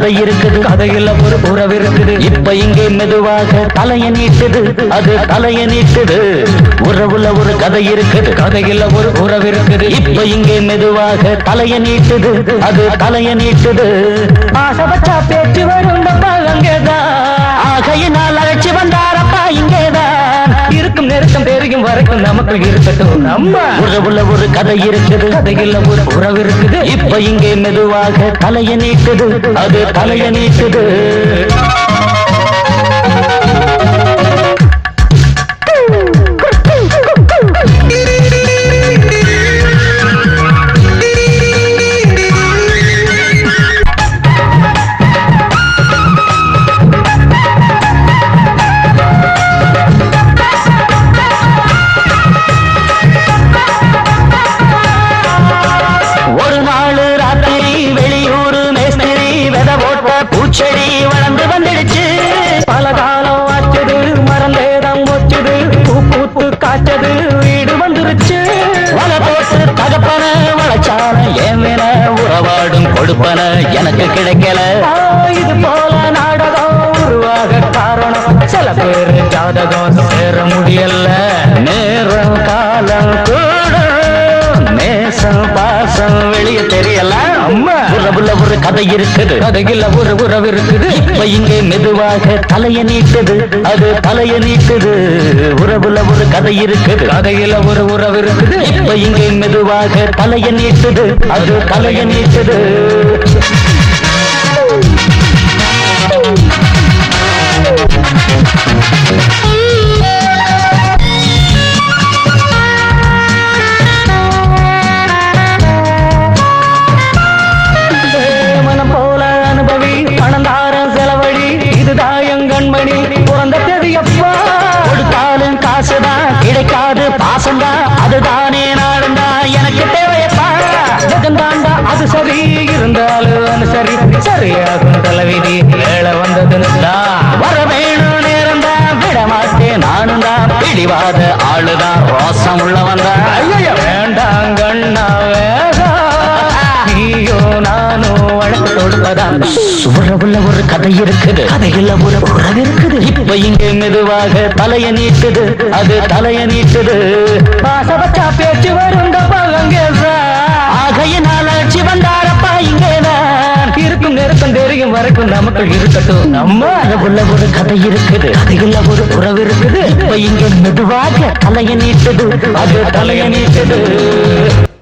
கதை இருக்குது கதையில் ஒரு உறவு இருக்குது இப்ப இங்கே மெதுவாக தலைய நீட்டுது அது தலைய நீட்டுது உறவுல ஒரு கதை இருக்குது கதையில் ஒரு உறவு இருக்குது இப்ப இங்கே மெதுவாக தலைய நீட்டுது அது தலைய நீட்டுது ஆசைப்பட்டா பேச்சு வரும் அங்கேதான் ஆகையினால் அழைச்சி வந்தாரப்பா இங்கேதான் இருக்கும் நெருக்கம் பெருகும் வரைக்கும் நமக்கு இருக்கட்டும் நம்ம உறவுல ஒரு கதை இருக்குது கதையில் ஒரு உறவு இருக்குது இப்ப இங்கே மெதுவாக தலைய நீட்டுது அது தலைய நீட்டுது ஒரு நாள் ராத்திரி வெளியூர் மேஸ்திரி வித போட்ட பூச்செடி வளர்ந்து வந்துடுச்சு பல காலம் ஆச்சது மறந்தேதம் வச்சுது பூ பூத்து காய்ச்சது வீடு வந்துருச்சு வலை போட்டு தகப்பன வளச்சான ஏமேன உறவாடும் கொடுப்பன எனக்கு கிடைக்கல இது போல நாடகம் உருவாக காரணம் சில பேர் ஜாதகம் சேர முடியல நேரம் காலம் கூட நேசம் பாசம் வெளிய தெரியல அம்மா உறவுல ஒரு கதை இருக்குது கதையில் ஒரு உறவு இருக்குது இப்ப இங்கே மெதுவாக தலைய நீட்டுது அது தலைய நீட்டுது உறவுல ஒரு கதை இருக்குது கதையில ஒரு உறவு இருக்குது இப்ப இங்கே மெதுவாக தலைய நீட்டுது அது தலைய நீட்டுது மனம் போல அனுபவி பணந்தார செலவழி இதுதான் என் கண்மணி பிறந்த தெரியப்பா கொடுத்தாலும் காசுதான் கிடைக்காது பாசம்தான் அதுதானே நாடுந்தா எனக்கு தேவையப்பா ஜெகந்தாண்டா அது சரி இருந்தாலும் அனுசரி சரியாகும் தலைவிதி ஏழ வந்ததுன்னு வர வேணும் நேரம் தான் விட மாட்டேன் நானும் தான் பிடிவாத ஆளுதான் ரோசம் உள்ளவன் தான் வேண்டாம் கண்ணா வேகா நீயோ நானும் வழக்கு தொடுப்பதான் உறவுல ஒரு கதை இருக்குது கதையில் ஒரு உறவு இருக்குது இப்ப இங்கே மெதுவாக தலைய நீட்டுது அது தலைய நீட்டுது பாசபச்சா பேச்சு வரும் ஆகையினால் அழைச்சி வந்தாரப்பா இங்கேதான் இருக்கும் நெருக்கம் தெரியும் வரைக்கும் நமக்கு இருக்கட்டும் நம்ம உள்ள ஒரு கதை இருக்குது கதையில் ஒரு உறவு இருக்குது இப்ப இங்கே மெதுவாக தலைய நீட்டுது அது தலைய நீட்டுது